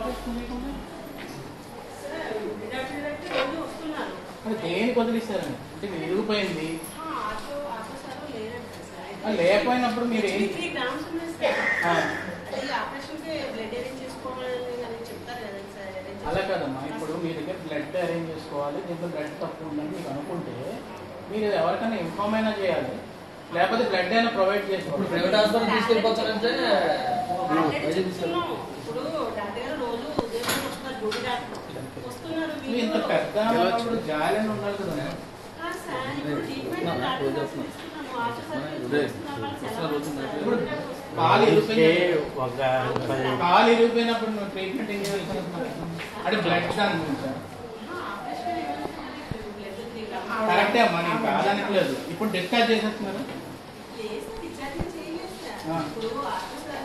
Operation చేయకుండా sir doctor దగ్గరికి రోజు వస్తున్నారు మరి దేనికి వదిలిస్తారని అంటే విరిగిపోయింది ఆ, ఆటో ఆటో సార్ లేరంట సార్ ఆ, లేకపోయినప్పుడు మీరు ఏం త్రీ గ్రామ్స్ ఉన్నాయి సార్ ఆ, అది ఆపరేషన్కి బ్లడ్ అరేంజ్ చేసుకోవాలని అని చెప్తారు కదా సార్ arrange అలా కాదమ్మా ఇప్పుడు మీ దగ్గర బ్లడ్ అరేంజ్ చేసుకోవాలి దీంట్లో బ్లడ్ తక్కువ ఉందని మీకు అనుకుంటే మీరు ఎవరికైనా ఇన్ఫార్మ్ అయినా చేయాలి లేకపోతే బ్లడ్ అయినా ప్రొవైడ్ ఇప్పుడు చేసుకోవాలి ప్రైవేట్ హాస్పిటల్ తీసుకెళ్ళిపోతారంటే ఆల్రెడీ చెప్తున్నాం ఇప్పుడు డాక్టర్ గారు రోజు ఉదయం వస్తున్నారు డ్యూటీ డాక్టర్ వస్తున్నారు మీరు ఇంత వీళ్ళు- పెద్ద ఉన్నప్పుడు జాలని ఉండాలి కదా ఆ, సార్ ఇప్పుడు ట్రీట్మెంట్ డాక్టర్ గారు తీసుకున్నాము ఆటో సార్ తీసుకున్నాము వాళ్ళు సెలవు ఇస్తారు. ఇప్పుడు కాలు ఇంటికి ఇరిగిపోయినప్పుడు ఒక పది కాలు ఇరిగిపోయినప్పుడు నువ్వు ట్రీట్మెంట్ ఏం చేయాల్సిన అంటే బ్లడ్ దాని గురించి ఆ, ఆపరేషన్ ఏమైనా బ్లడ్ త్రీ గ్రామ్స్ కరెక్టే అమ్మా నేను కాదనట్లేదు ఇప్పుడు డిశ్చార్జ్ చేసేస్తున్నారు లేదు, డిశ్చార్జ్ చేయలేదు సార్. ఆ. ఇప్పుడు ఆటో సార్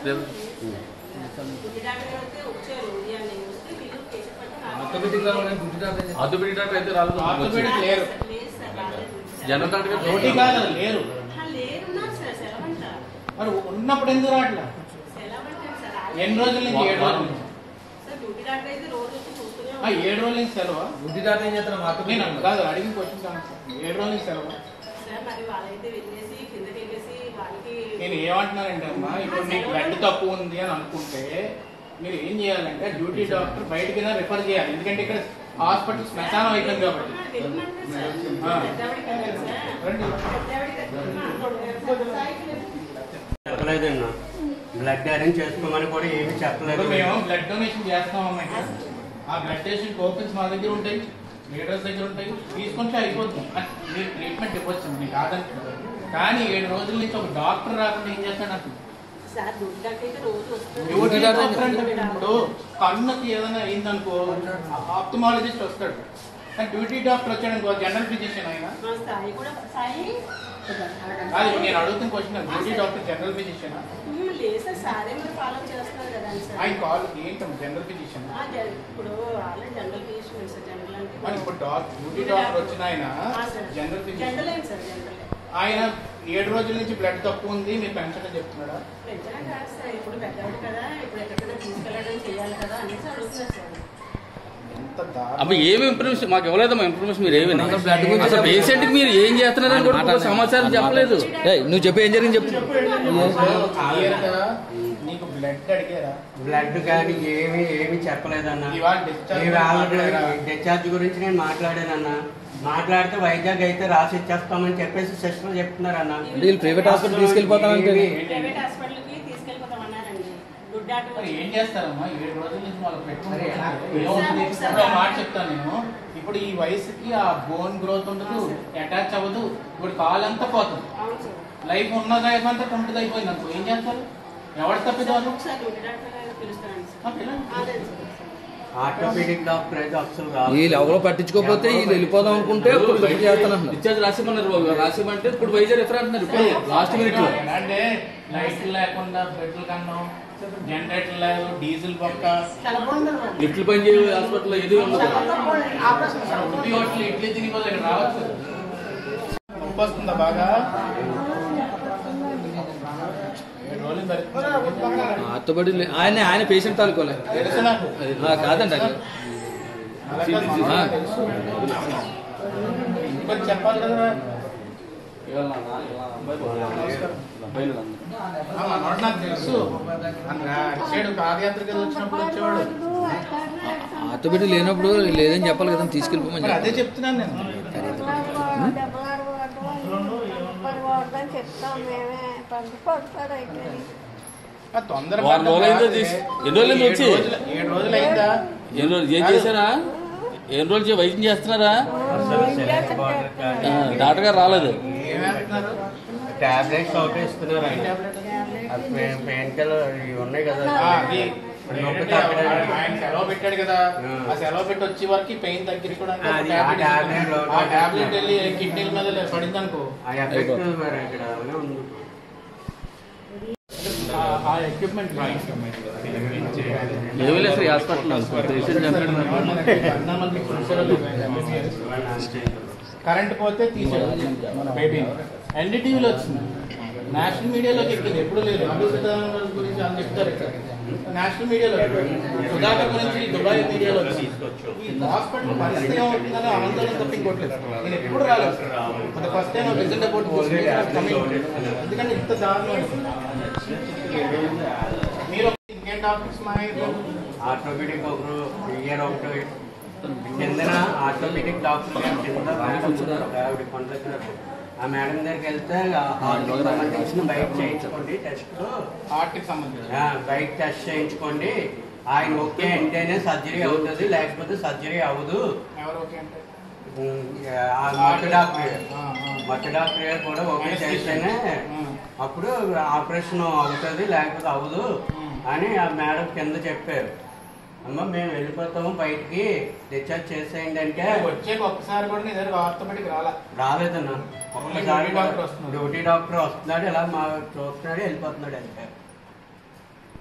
డ్యూటీ డాక్టర్ గారు అయితే వచ్చారు ఉదయాన్నే వస్తే వీళ్ళు కేసు పట్టుకుని ఆర్థోపెడిక్ రావాలి గుడ్డి డాక్టర్ ఆర్థోపెడిక్ డాక్టర్ అయితే రాలేదు ఆర్థోపెడిక్ లేరు లేదు సార్, రాలేదు. జనరల్ డాక్టర్ గారు రోటీ కాదు అది లేరు ఆ, లేరున్నారు సార్ సెలవంట మరి ఉన్నప్పుడు ఎందుకు రావట్లా సెలవంటారు సార్ రాలేదు. ఎన్ని రోజుల నుంచి ఏడు రోజుల నుంచి సార్ డ్యూటీ డాక్టర్ అయితే రోజు వచ్చి చూస్తూనే ఆ, ఉన్నారు. ఏడు రోజుల నుంచి సెలవా గుడ్డి డాక్టర్ ఏం చేస్తారు నేను ఆర్థోపెడిక్ కాదు అడిగిన క్వశ్చన్ కాదు ఏడు రోజుల నుంచి సెలవా సార్ మరి వాళ్ళైతే వెళ్ళేసి కిందకి వెళ్ళేసి వాళ్ళకి నేను ఏమంటున్నానంటే అమ్మా ఇప్పుడు నీకు బ్లడ్ తక్కువ ఉంది అని అనుకుంటే మీరు ఏం చేయాలంటే డ్యూటీ డాక్టర్ బయటకైనా రిఫర్ చేయాలి ఎందుకంటే ఇక్కడ హాస్పిటల్ శ్మశానం అయిపోయింది కాబట్టి ఆ, వెళ్ళమంటారు సార్. ఆ. పెద్దవాడికి వెళ్ళాలి సార్. రండి పెద్దవాడికి వెళ్ళాలి. చెప్పలేదన్నా బ్లడ్ అరేంజ్ చేసుకోమని కూడా ఏమీ చెప్పలేదు ఇప్పుడు మేము బ్లడ్ డొనేషన్ చేస్తామమ్మా ఇక్కడ. ఆ బ్లడ్ టెస్ట్ టోకెన్స్ మా దగ్గర ఉంటాయి లీడర్స్ దగ్గర ఉంటాయి తీసుకుంటే అయిపోతుంది అంటే మీరు ట్రీట్మెంట్ ఇవ్వచ్చు మీకు కాదంటున్నారు కానీ ఏడు రోజుల నుంచి ఒక డాక్టర్ రాకుండా ఏం చేస్తాడు నాకు సార్ డ్యూటీ డాక్టర్ అయితే రోజు వస్తారు డ్యూటీ డాక్టర్ అంటే ఇప్పుడు కన్నుకి ఏదైనా అయిందనుకో ఆప్థమాలజిస్ట్ వస్తాడు కానీ డ్యూటీ డాక్టర్ వచ్చాడు అనుకో జనరల్ ఫిజిషియన్ ఆయన మా సాయి కూడా సాయి అది నేను అడుగుతున్న question duty doctor general physician um, లేదు సార్ సారే మరి ఫాలో చేస్తున్నారు కదా అని సార్ ఆయన కాల్ ఏంటమ్మా జనరల్ ఫిజిషియన్ ఆ, జన- ఇప్పుడు already general physician sir general అంటే మరి ఇప్పుడు డాక్టర్ డ్యూటీ డాక్టర్ వచ్చిన ఆయన ఆ, సార్. జనరల్ ఫిజిషియన్ జనరల్ ఏంటి సార్ జనరల్ ఆయన ఏడు రోజుల నుంచి బ్లడ్ తక్కువ ఉంది మీరు పెన్షన్ అని చెప్తున్నాడా పెంచడం కాదు సార్ ఇప్పుడు పెద్దవాడు కదా ఇప్పుడు ఎక్కడికైనా తీసుకెళ్ళడం చేయాలి కదా అనేసి అడుగుతున్నారు సార్ ఎంత దారుణం. అబ్బా ఏమి ఇన్ఫర్మేషన్ మాకు ఇవ్వలేదమ్మా ఇన్ఫర్మేషన్ మీరు ఏమి అసలు బ్లడ్ గురించి అసలు పేషెంట్ కి మీరు ఏం చేస్తున్నారని కూడా ఒక సమాచారం చెప్పలేదు నువ్వు చెప్పి ఏం జరిగింది చెప్పు క్లియర్గా నీకు బ్లడ్ అడిగారా బ్లడ్ కానీ ఏమీ ఏమీ చెప్పలేదన్నా ఇవాళ డిశ్చార్జ్ ఇవాళ మాట్లాడారా? డిశ్చార్జ్ గురించి నేను మాట్లాడానన్నా మాట్లాడితే వైజాగ్ అయితే రాసి ఇచ్చేస్తామని చెప్పేసి సిస్టర్ చెప్తున్నారన్న అంటే వీళ్ళు ప్రైవేట్ హాస్పిటల్ తీసుకెళ్ళిపోతామంటే ఏమీ- ప్రైవేట్ హాస్పిటల్కి తీసుకెళ్ళిపోతామన్నారండి గుడ్ డాక్టర్ మరి ఏం చేస్తారమ్మా ఏడు రోజుల నుంచి వాళ్ళు అరే, ఎలా? పెట్టుకుంటారు ఇప్పుడు ఒక మాట చెప్తాను నేను ఇప్పుడు ఈ వయసుకి ఆ బోన్ గ్రోత్ ఉండదు అటాచ్ అవ్వదు ఇప్పుడు కాలంతా పోతుంది అవును సార్ లైఫ్ ఉన్న లైఫ్ అంతా కంప్లీట్ అయిపోయింది అనుకో ఏం చేస్తారు ఎవరు తప్పిదారు ఒకసారి గుడ్ డాక్టర్ గారు పిలుస్తారండి ఆ, సార్ పిల్లండి. అదే సార్ ఆర్థోపెడిక్ డాక్టర్ అయితే అసలు రాదు వీళ్ళు ఎవరో పట్టించుకోకపోతే వీళ్ళు వెళ్ళిపోదాం అనుకుంటే ఇప్పుడు బయట చేస్తానంటున్నారు డిశ్చార్జ్ రాసిమన్నారు బాబు రాసిమంటే ఇప్పుడు వైజాగ్ రిఫర్ అంటున్నారు ఇప్పుడు లాస్ట్ మినిట్ లో అంటే లైట్లు లేకుండా బెడ్లు కన్నాం జనరేటర్ లేదు డీజిల్ పక్క లిఫ్ట్లు పని చేయ హాస్పిటల్లో ఏది ఉండదు అక్కడ ఉడిపి హోటల్ ఇడ్లీ తిని వాళ్ళు ఇక్కడ రావచ్చు నొప్పి వస్తుందా బాగా ఏడు రోజులు దొరుకుతుంది. ఆర్థోపెడి ఆయన ఆయన పేషెంట్ తాలూకోలే తెలుసు నాకు ఆ, కాదండి అది అలా కాదు, ఆ. తెలుసు. ఇంకొంచెం చెప్పాలి కదా ఇవాళ నా- నా- ఇలా అబ్బాయి బాగున్నాడు. ఇలా అబ్బాయిలు అందరూ. ఆ, మనోడు నాకు తెలుసు అటు పాదయాత్రకి వచ్చినప్పుడు వచ్చేవాడు ఆర్థోపెడి లేనప్పుడు లేదని చెప్పాలి కదా తీసుకెళ్ళిపోమని మరి అదే చెప్పాలి. చెప్తున్నాను నేను చెప్తాం మేమే పండు పడతాడు అయితే ఆ తొందర వారం రోజులు అయిందో తీసి- ఎన్ని రోజులు అయింది వచ్చి? ఏడు రోజులు- ఏడు రోజులు అయిందా ఏం రోజు ఏం చేశారా ఏం రోజులు చే- వైద్యం చేస్తున్నారా ఆ, డాక్టర్ గారు రాలేదు ఏం వేస్తున్నారు టాబ్లెట్స్ ఒకటి ఇస్తున్నారు ఆయన అది పెయిన్ పెయిన్ కిల్లర్ ఇవి ఉన్నాయి కదా ఆ, అది నొప్పి ఏంటంటే తగ్గడానికి. ఆయన సెలవు పెట్టాడు కదా ఆ. ఆ సెలవు పెట్టి వచ్చే వరకు పెయిన్ తగ్గించుకోవడానికి ఒక అది ఆ టాబ్లెట్ టాబ్లెట్ ఇస్తున్నాడు. లో- ఆ టాబ్లెట్ వెళ్ళి కిడ్నీల మీద పడింది అనుకో ఆ ఎఫెక్ట్ మరి ఇక్కడ అలాగే ఉంది ఆ ఎక్విప్మెంట్ ఏమీ లేదు సార్ ఈ హాస్పిటల్లో పేషెంట్ చంపాడు కరెంట్ పోతే తీసేది మన బేబీ ఎన్డీటీవీలో వచ్చింది నేషనల్ మీడియాలోకి ఎక్కింది ఎప్పుడు లేదు అభివృద్ధి గురించి అని చెప్తారు ఇక్కడ నేషనల్ మీడియాలో సుధాకర్ గురించి దుబాయ్ మీడియాలో వచ్చింది. ఈ హాస్పిటల్ పరిస్థితి ఏమవుతుందని ఆందోళన తప్ప ఇంకోట్లేదు నేను ఎప్పుడు రాలేదు అది ఫస్ట్ టైం విజిట్ అబౌట్ ఎందుకంటే ఇంత దారుణం మీరు ఇంకేం టాపిక్స్ మా ఆర్థోపెడిక్ ఒకరు ఇయర్ ఒకటి కిందన ఆర్థోపెడిక్ డాక్టర్ గారు కింద ఆవిడ కొండ దగ్గర ఆ మేడం దగ్గరికి వెళ్తే ఆ హార్ట్కి సంబంధించిన బైక్ చేయించుకోండి టెస్ట్ హార్ట్ కి సంబంధించి బైక్ టెస్ట్ చేయించుకోండి ఆయన ఓకే అంటేనే సర్జరీ అవుతుంది లేకపోతే సర్జరీ అవ్వదు ఎవరు ఓకే అంటే ఉమ్, ఆ మట్టు డాక్టర్ ఆ, ఆ. మట్టు డాక్టర్ గారు కూడా ఓకే చేస్తేనే అప్పుడు ఆపరేషన్ అవుతుంది లేకపోతే అవ్వదు అని ఆ మేడం కింద చెప్పారు అమ్మ మేము వెళ్ళిపోతాము బయటికి డిశ్చార్జ్ చేసేయండి అంటే వచ్చాక ఒక్కసారి కూడా నీ దగ్గర ఆర్థోపెడిక్ రాలా రాలేదన్న ఒక్కసారి డ్యూటీ డాక్టర్ వస్తున్నాడు. డ్యూటీ డాక్టర్ వస్తున్నాడు ఇలా మా చూస్తున్నాడు వెళ్ళిపోతున్నాడు అంతే